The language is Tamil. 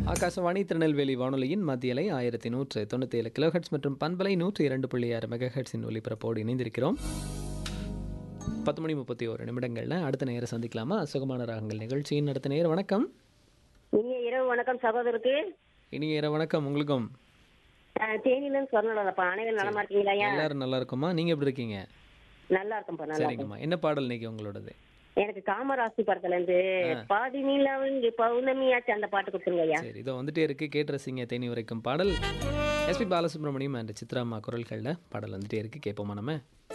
ஆகாசவாணி திருநெல்வேலி வானொலியின் மத்தியலை ஆயிரத்தி நூற்று தொண்ணூற்றி ஏழு கிலோஹெட்ஸ் மற்றும் பண்பலை நூற்றி இரண்டு புள்ளி ஆறு மெகாஹெட்ஸின் ஒலிபரப்போடு இணைந்திருக்கிறோம் பத்து மணி முப்பத்தி ஒரு நிமிடங்களில் அடுத்த நேரம் சந்திக்கலாமா சுகமான ராகங்கள் நிகழ்ச்சியின் அடுத்த நேரம் வணக்கம் இனிய இரவு வணக்கம் சகோதரருக்கு இனிய இரவு வணக்கம் உங்களுக்கும் அஹ், தேனியிலிருந்து சொன்னலப்பா அனைவரும் நலமா இருக்கீங்களா ஐயா எல்லாரும் நல்லா இருக்குமா நீங்கள் எப்படி இருக்கீங்க நல்லா இருக்கும்ப்பா நல்லா இருக்கும் சரிங்கம்மா என்ன பாடல் இன்னைக்கு உங்களோடது எனக்கு காமராசி படத்துல இருந்து பாதி நிலாவு இங்க பௌர்ணமியாச்சு அந்த பாட்டு கொடுத்துருங்க ஐயா சரி இதோ வந்துட்டே இருக்கு கேட்டு ரசிங்க தேனி வரைக்கும் பாடல் எஸ்பி பாலசுப்ரமணியம் அண்ட் சித்ராமா குரல்களில் பாடல் வந்துட்டே இருக்கு கேட்போமா நம்ம